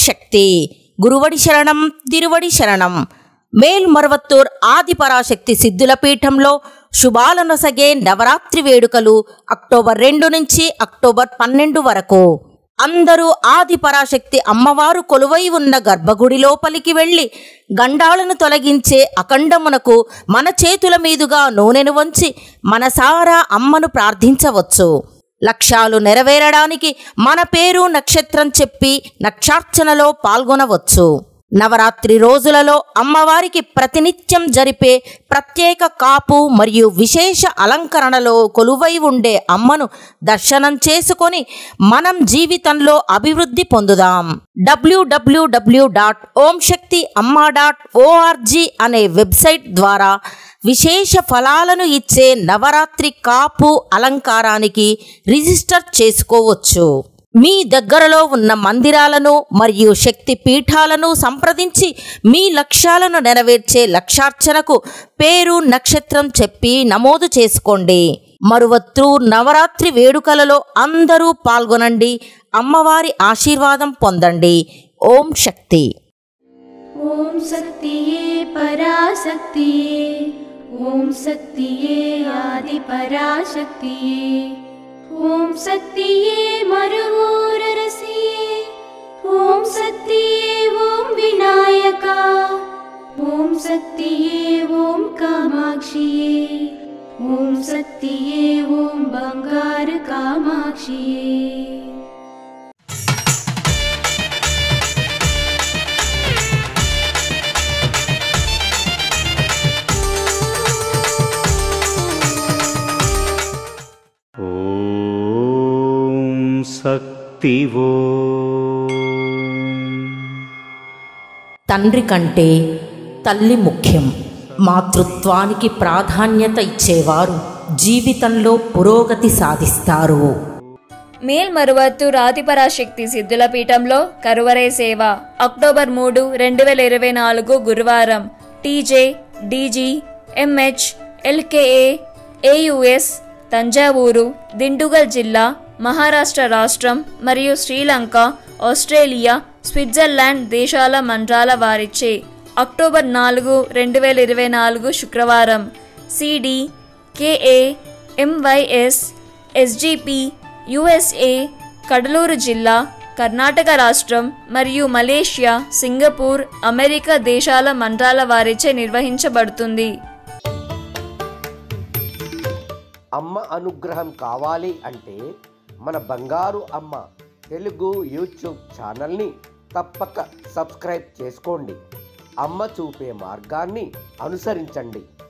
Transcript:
శక్తి గురువడి శరణం తిరువడి శరణం మేల్మరవత్తూర్ ఆదిపరాశక్తి సిద్ధుల పీఠంలో శుభాలనొసగే నవరాత్రి వేడుకలు అక్టోబర్ రెండు నుంచి అక్టోబర్ పన్నెండు వరకు అందరూ ఆదిపరాశక్తి అమ్మవారు కొలువై ఉన్న గర్భగుడి లోపలికి వెళ్ళి గండాలను తొలగించే అఖండమునకు మన చేతుల మీదుగా నూనెను వంచి మనసారా అమ్మను ప్రార్థించవచ్చు లక్ష్యాలు నెరవేరడానికి మన పేరు నక్షత్రం చెప్పి నక్షార్చనలో పాల్గొనవచ్చు నవరాత్రి రోజులలో అమ్మవారికి ప్రతినిత్యం జరిపే ప్రత్యేక కాపు మరియు విశేష అలంకరణలో కొలువై ఉండే అమ్మను దర్శనం చేసుకొని మనం జీవితంలో అభివృద్ధి పొందుదాం డబ్ల్యూడబ్ల్యూడబ్ల్యూ డాట్ ఓం శక్తి అమ్మ డాట్ ఓఆర్జీ అనే వెబ్సైట్ ద్వారా విశేష ఫలాలను ఇచ్చే నవరాత్రి కాపు అలంకారానికి రిజిస్టర్ చేసుకోవచ్చు మీ దగ్గరలో ఉన్న మందిరాలను మరియు శక్తి పీఠాలను సంప్రదించి మీ లక్ష్యాలను నెరవేర్చే లక్ష్యార్చనకు పేరు నక్షత్రం చెప్పి నమోదు చేసుకోండి మరువత్తు నవరాత్రి వేడుకలలో అందరూ పాల్గొనండి అమ్మవారి ఆశీర్వాదం పొందండి ఓం శక్తి ॐ शक्तिये पराशक्तिये ॐ शक्तिये आदिपराशक्तिये ॐ शक्तिये मरुवोररसिये ॐ शक्तिये ॐ विनायका ॐ शक्तिये ॐ कामाक्षिये ॐ शक्तिये ॐ बङ्गारकामाक्षिये ॐ शक्तिवो తండ్రి కంటే తల్లి ముఖ్యం మాతృత్వానికి ప్రాధాన్యత ఇచ్చేవారు జీవితంలో పురోగతి సాధిస్తారు మేల్మరువత్తు రాతిపరాశక్తి సిద్ధుల పీఠంలో కరువరే సేవ అక్టోబర్ మూడు రెండు వేల ఇరవై నాలుగు గురువారం TJ DG MH LKA AUS Thanjavur Dindigul జిల్లా మహారాష్ట్ర రాష్ట్రం మరియు శ్రీలంక ఆస్ట్రేలియా స్విట్జర్లాండ్ దేశాల మంత్రాల వారిచే అక్టోబర్ నాలుగు రెండు వేల ఇరవై నాలుగు శుక్రవారం CD KA MYS SGP USA Cuddalore జిల్లా కర్ణాటక రాష్ట్రం మరియు మలేషియా సింగపూర్ అమెరికా దేశాల మంత్రాల వారిచే నిర్వహించబడుతుంది అమ్మ అనుగ్రహం కావాలి అంటే మన బంగారు అమ్మ తెలుగు యూట్యూబ్ ఛానల్ని తప్పక సబ్స్క్రైబ్ చేసుకోండి అమ్మ చూపే మార్గాన్ని అనుసరించండి